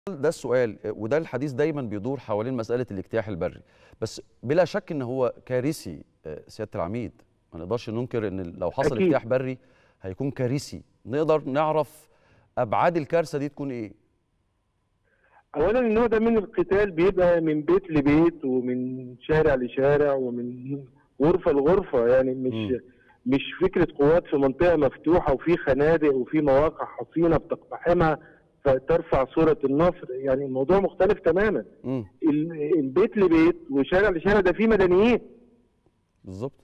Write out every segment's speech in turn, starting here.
ده السؤال وده الحديث دايما بيدور حوالين مساله الاجتياح البري بس بلا شك ان هو كارثي آه، سياده العميد ما نقدرش ننكر ان لو حصل أكيد. اجتياح بري هيكون كارثي نقدر نعرف ابعاد الكارثه دي تكون ايه اولا النوع ده من القتال بيبقى من بيت لبيت ومن شارع لشارع ومن غرفه لغرفه يعني مش مم. مش فكره قوات في منطقه مفتوحه وفي خنادق وفي مواقع حصينه بتقتحمها فترفع صوره النصر يعني الموضوع مختلف تماما امم ال- البيت لبيت وشارع لشارع ده فيه مدنيين بالظبط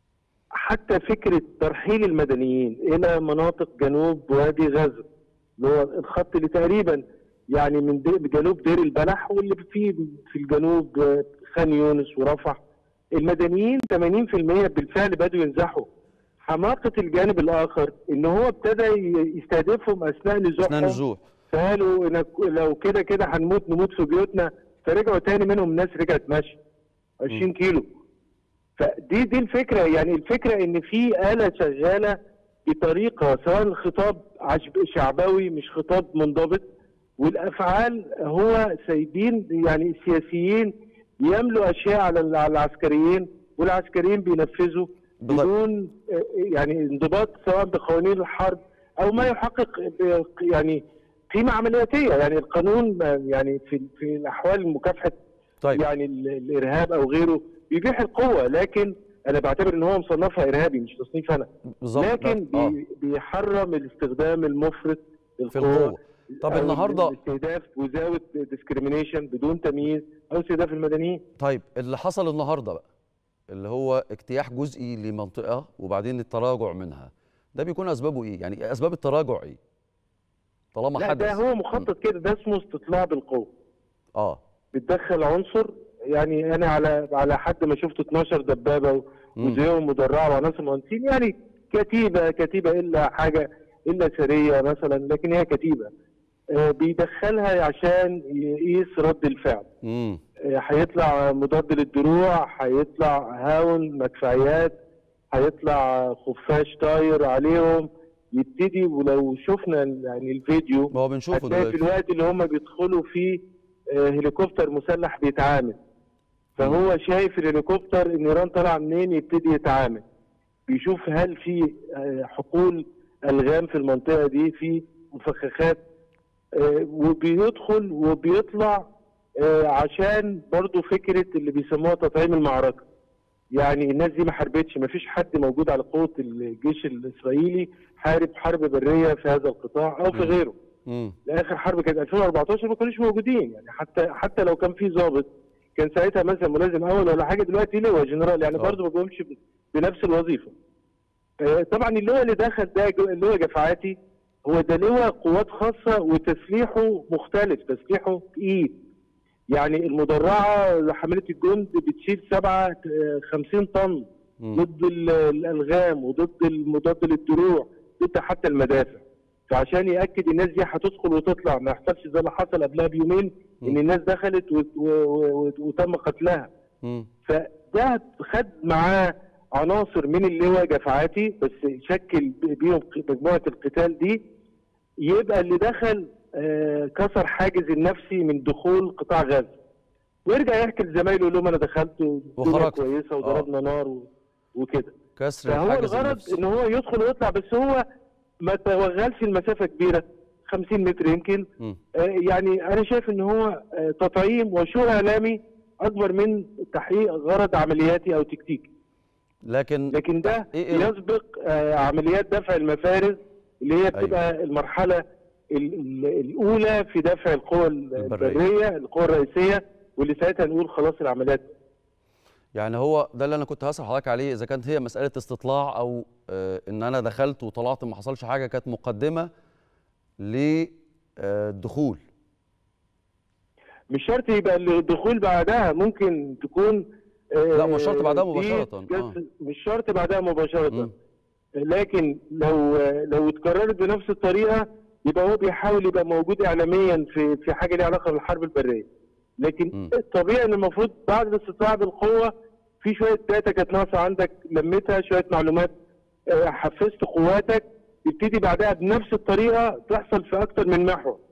حتى فكرة ترحيل المدنيين إلى مناطق جنوب وادي غزة اللي هو الخط اللي تقريبا يعني من دي جنوب دير البلح واللي فيه في الجنوب آه، خان يونس ورفح المدنيين 80% بالفعل بدوا ينزحوا حماقة الجانب الآخر إن هو ابتدى ي- يستهدفهم أثناء اثناء نزوحهم النزوح فقالوا إنك لو كده كده هنموت نموت في بيوتنا فرجعوا تاني منهم ناس رجعت ماشي 20 كيلو فدي دي الفكره يعني الفكره ان في اله شغاله بطريقه سواء الخطاب عشب شعبوي مش خطاب منضبط والافعال هو سايبين يعني السياسيين يملوا اشياء على ال- على العسكريين والعسكريين بينفذوا بالضبط. بدون آه، يعني انضباط سواء بقوانين الحرب او ما يحقق ب- يعني قيمه عملياتيه يعني القانون آه، يعني في في الاحوال مكافحه طيب يعني ال- الارهاب او غيره بيبيح القوه لكن انا بعتبر ان هو مصنفها ارهابي مش تصنيف انا بالظبط لكن آه. بي بيحرم الاستخدام المفرط في للقوه القوه طب أو النهارده الاستهداف وزاويه ديسكريميشن بدون تمييز او استهداف المدنيين طيب اللي حصل النهارده بقى اللي هو اجتياح جزئي لمنطقه وبعدين التراجع منها ده بيكون اسبابه ايه يعني اسباب التراجع ايه طالما لا حدث ده هو مخطط كده ده اسمه استطلاع بالقوه اه بتدخل عنصر يعني انا على على حد ما شفت 12 دبابه و- مم. وزيهم مدرعه وعناصر مهندسين يعني كتيبه كتيبه الا حاجه الا سريه مثلا لكن هي كتيبه آه، بيدخلها عشان يقيس رد الفعل امم آه، هيطلع مضاد للدروع هيطلع هاون مدفعيات هيطلع خفاش طاير عليهم يبتدي ولو شفنا يعني الفيديو ما هو بنشوفه هتلاقي في دلوقتي الوقت اللي هم بيدخلوا فيه آه، هليكوبتر مسلح بيتعامل فهو شايف الهليكوبتر النيران طالعه منين يبتدي يتعامل بيشوف هل في آه، حقول الغام في المنطقه دي في مفخخات آه، وبيدخل وبيطلع آه، عشان برضو فكره اللي بيسموها تطعيم المعركه يعني الناس دي ما حاربتش ما فيش حد موجود على قوه الجيش الاسرائيلي حارب حرب بريه في هذا القطاع او في مم. غيره امم لاخر حرب كانت 2014 ما كانوش موجودين يعني حتى حتى لو كان في ضابط كان ساعتها مثلا ملازم اول ولا حاجه دلوقتي لواء جنرال يعني آه. برضه ما بيقومش ب- بنفس الوظيفه. آه، طبعا اللواء اللي دخل ده جو- اللواء جفعاتي هو ده لواء قوات خاصه وتسليحه مختلف تسليحه تقيل يعني المدرعه حامله الجند بتشيل سبعة آه، 50 طن مم. ضد ال- الالغام وضد المضاد للدروع ضد حتى المدافع فعشان ياكد الناس دي هتدخل وتطلع ما يحصلش زي اللي حصل قبلها بيومين ان مم. الناس دخلت و- و- و- وتم قتلها امم فده خد معاه عناصر من اللواء جفعاتي بس شكل بيهم مجموعه القتال دي يبقى اللي دخل آه، كسر حاجز النفسي من دخول قطاع غزه ويرجع يحكي لزمايله يقول لهم انا دخلت والدنيا وخرجت. كويسه وضربنا نار و- وكده كسر فهو الحاجز الغرض النفسي ان هو يدخل ويطلع بس هو ما توغلش المسافه كبيره 50 متر يمكن مم. آه، يعني انا شايف ان هو آه، تطعيم وشو اعلامي اكبر من تحقيق غرض عملياتي او تكتيكي لكن لكن ده إيه إيه؟ يسبق آه، عمليات دفع المفارز اللي هي بتبقى المرحله ال- ال- الاولى في دفع القوى البرية. البريه القوى الرئيسيه واللي ساعتها نقول خلاص العمليات يعني هو ده اللي انا كنت هسأل حضرتك عليه اذا كانت هي مساله استطلاع او آه ان انا دخلت وطلعت ما حصلش حاجه كانت مقدمه للدخول مش شرط يبقى الدخول بعدها ممكن تكون آه، لا، مش شرط بعدها دي مباشرة، جس- آه. مش شرط بعدها مباشرة مم. لكن لو لو اتكررت بنفس الطريقة يبقى هو بيحاول يبقى موجود إعلاميا في في حاجة ليها علاقة بالحرب البرية لكن مم. الطبيعي ان المفروض بعد الاستطلاع بالقوة في شوية داتا كانت ناقصة عندك لميتها شوية معلومات آه، حفزت قواتك يبتدي بعدها بنفس الطريقة تحصل في أكتر من محور